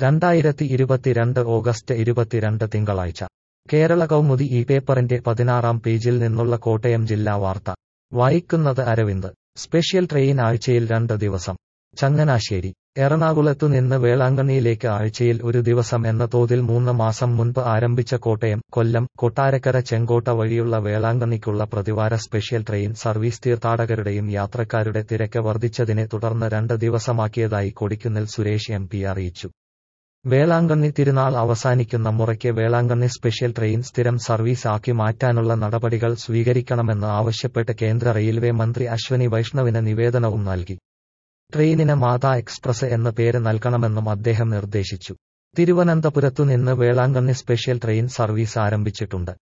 രണ്ടായിരത്തി ഇരുപത്തിരണ്ട് ഓഗസ്റ്റ് ഇരുപത്തിരണ്ട് തിങ്കളാഴ്ച കേരള കൗമുദി ഈ പേപ്പറിന്റെ പതിനാറാം പേജിൽ നിന്നുള്ള കോട്ടയം ജില്ലാ വാർത്ത വായിക്കുന്നത് അരവിന്ദ് സ്പെഷ്യൽ ട്രെയിൻ ആഴ്ചയിൽ രണ്ട് ദിവസം ചങ്ങനാശ്ശേരി എറണാകുളത്തു നിന്ന് വേളാങ്കണ്ണിയിലേക്ക് ആഴ്ചയിൽ ഒരു ദിവസം എന്ന തോതിൽ മൂന്ന് മാസം മുൻപ് ആരംഭിച്ച കോട്ടയം കൊല്ലം കൊട്ടാരക്കര ചെങ്കോട്ട വഴിയുള്ള വേളാങ്കണ്ണിക്കുള്ള പ്രതിവാര സ്പെഷ്യൽ ട്രെയിൻ സർവീസ് തീർത്ഥാടകരുടെയും യാത്രക്കാരുടെ തിരക്ക് വർദ്ധിച്ചതിനെ തുടർന്ന് രണ്ട് ദിവസമാക്കിയതായി കൊടിക്കുന്നിൽ സുരേഷ് എം പി അറിയിച്ചു വേളാങ്കണ്ണി തിരുനാൾ അവസാനിക്കുന്ന മുറയ്ക്ക് വേളാങ്കണ്ണി സ്പെഷ്യൽ ട്രെയിൻ സ്ഥിരം സർവീസ് ആക്കി മാറ്റാനുള്ള നടപടികൾ സ്വീകരിക്കണമെന്ന് ആവശ്യപ്പെട്ട് കേന്ദ്ര റെയിൽവേ മന്ത്രി അശ്വനി വൈഷ്ണവിന് നിവേദനവും നൽകി ട്രെയിനിന് മാതാ എക്സ്പ്രസ് എന്ന പേര് നൽകണമെന്നും അദ്ദേഹം നിർദ്ദേശിച്ചു തിരുവനന്തപുരത്തു നിന്ന് വേളാങ്കണ്ണി സ്പെഷ്യൽ ട്രെയിൻ സർവീസ് ആരംഭിച്ചിട്ടുണ്ട്